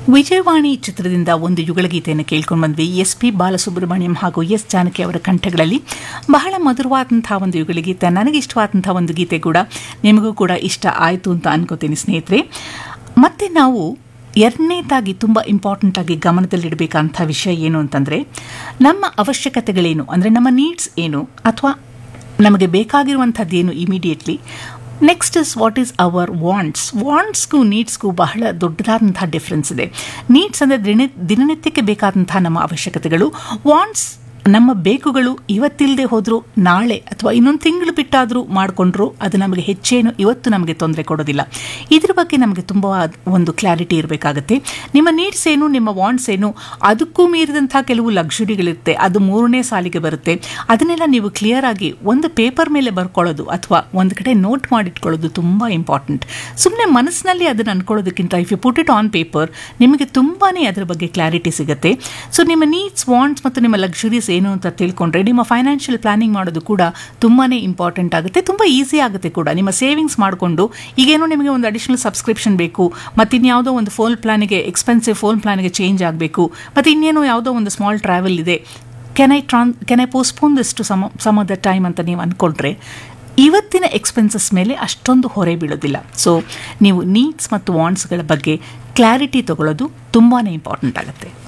ವಿಜಯವಾಣಿ ಚಿತ್ರದಿಂದ ಒಂದು ಯುಗಳ ಗೀತೆಯನ್ನು ಕೇಳ್ಕೊಂಡು ಬಂದ್ವಿ ಎಸ್ ಪಿ ಬಾಲಸುಬ್ರಹ್ಮಣ್ಯಂ ಹಾಗೂ ಎಸ್ ಜಾನಕಿ ಅವರ ಕಂಠಗಳಲ್ಲಿ ಬಹಳ ಮಧುರವಾದಂತಹ ಒಂದು ಯುಗಳ ಗೀತೆ ನನಗೆ ಇಷ್ಟವಾದಂತಹ ಒಂದು ಗೀತೆ ಕೂಡ ನಿಮಗೂ ಕೂಡ ಇಷ್ಟ ಆಯಿತು ಅಂತ ಅನ್ಕೋತೀನಿ ಸ್ನೇಹಿತರೆ ಮತ್ತೆ ನಾವು ಎರಡನೇದಾಗಿ ತುಂಬ ಇಂಪಾರ್ಟೆಂಟ್ ಆಗಿ ಗಮನದಲ್ಲಿಡಬೇಕಂಥ ವಿಷಯ ಏನು ಅಂತಂದರೆ ನಮ್ಮ ಅವಶ್ಯಕತೆಗಳೇನು ಅಂದರೆ ನಮ್ಮ ನೀಡ್ಸ್ ಏನು ಅಥವಾ ನಮಗೆ ಬೇಕಾಗಿರುವಂಥದ್ದು ಏನು immediately next is what is our wants ವಾಂಟ್ಸ್ಗೂ ನೀಡ್ಸ್ಗೂ ಬಹಳ ದೊಡ್ಡದಾದಂತಹ ಡಿಫ್ರೆನ್ಸ್ ಇದೆ ನೀಡ್ಸ್ ಅಂದರೆ ದಿನ ದಿನನಿತ್ಯಕ್ಕೆ ಬೇಕಾದಂತಹ ನಮ್ಮ ಅವಶ್ಯಕತೆಗಳು ವಾಂಟ್ಸ್ ನಮ್ಮ ಬೇಕುಗಳು ಇವತ್ತಿಲ್ಲದೆ ಹೋದರೂ ನಾಳೆ ಅಥವಾ ಇನ್ನೊಂದು ತಿಂಗಳು ಬಿಟ್ಟಾದರೂ ಮಾಡಿಕೊಂಡ್ರು ಅದು ನಮಗೆ ಹೆಚ್ಚೇನು ಇವತ್ತು ನಮಗೆ ತೊಂದರೆ ಕೊಡೋದಿಲ್ಲ ಇದ್ರ ಬಗ್ಗೆ ನಮಗೆ ತುಂಬ ಒಂದು ಕ್ಲಾರಿಟಿ ಇರಬೇಕಾಗತ್ತೆ ನಿಮ್ಮ ನೀಡ್ಸ್ ಏನು ನಿಮ್ಮ ವಾಂಟ್ಸ್ ಏನು ಅದಕ್ಕೂ ಮೀರಿದಂಥ ಕೆಲವು ಲಕ್ಸುರಿಗಳಿರುತ್ತೆ ಅದು ಮೂರನೇ ಸಾಲಿಗೆ ಬರುತ್ತೆ ಅದನ್ನೆಲ್ಲ ನೀವು ಕ್ಲಿಯರ್ ಆಗಿ ಒಂದು ಪೇಪರ್ ಮೇಲೆ ಬರ್ಕೊಳ್ಳೋದು ಅಥವಾ ಒಂದು ಕಡೆ ನೋಟ್ ಮಾಡಿಟ್ಕೊಳ್ಳೋದು ತುಂಬ ಇಂಪಾರ್ಟೆಂಟ್ ಸುಮ್ಮನೆ ಮನಸ್ಸಿನಲ್ಲಿ ಅದನ್ನು ಅನ್ಕೊಳ್ಳೋದಕ್ಕಿಂತ if you put it on paper ನಿಮಗೆ ತುಂಬಾ ಅದರ ಬಗ್ಗೆ ಕ್ಲಾರಿಟಿ ಸಿಗುತ್ತೆ ಸೊ ನಿಮ್ಮ ನೀಡ್ಸ್ ವಾಂಟ್ಸ್ ಮತ್ತು ನಿಮ್ಮ ಲಕ್ಸುರೀಸ್ ಏನು ಅಂತ ತಿಳ್ಕೊಂಡ್ರೆ ನಿಮ್ಮ ಫೈನಾನ್ಷಿಯಲ್ ಪ್ಲಾನಿಂಗ್ ಮಾಡೋದು ಕೂಡ ತುಂಬಾ ಇಂಪಾರ್ಟೆಂಟ್ ಆಗುತ್ತೆ ತುಂಬ ಈಸಿ ಆಗುತ್ತೆ ಕೂಡ ನಿಮ್ಮ ಸೇವಿಂಗ್ಸ್ ಮಾಡಿಕೊಂಡು ಈಗೇನೋ ನಿಮಗೆ ಒಂದು ಅಡಿಷನಲ್ ಸಬ್ಸ್ಕ್ರಿಪ್ಷನ್ ಬೇಕು ಮತ್ತು ಇನ್ಯಾವುದೋ ಒಂದು ಫೋನ್ ಪ್ಲಾನಿಗೆ ಎಕ್ಸ್ಪೆನ್ಸಿವ್ ಫೋನ್ ಪ್ಲಾನಿಗೆ ಚೇಂಜ್ ಆಗಬೇಕು ಮತ್ತು ಇನ್ನೇನೋ ಯಾವುದೋ ಒಂದು ಸ್ಮಾಲ್ ಟ್ರಾವೆಲ್ ಇದೆ can I tran can I postpone this to some some of the time ಅಂತ ನೀವು ಅಂದ್ಕೊಂಡ್ರೆ ಇವತ್ತಿನ ಎಕ್ಸ್ಪೆನ್ಸಸ್ ಮೇಲೆ ಅಷ್ಟೊಂದು ಹೊರೆ ಬೀಳೋದಿಲ್ಲ ಸೊ ನೀವು ನೀಡ್ಸ್ ಮತ್ತು ವಾಂಟ್ಸ್ಗಳ ಬಗ್ಗೆ ಕ್ಲಾರಿಟಿ ತಗೊಳ್ಳೋದು ತುಂಬಾ ಇಂಪಾರ್ಟೆಂಟ್ ಆಗುತ್ತೆ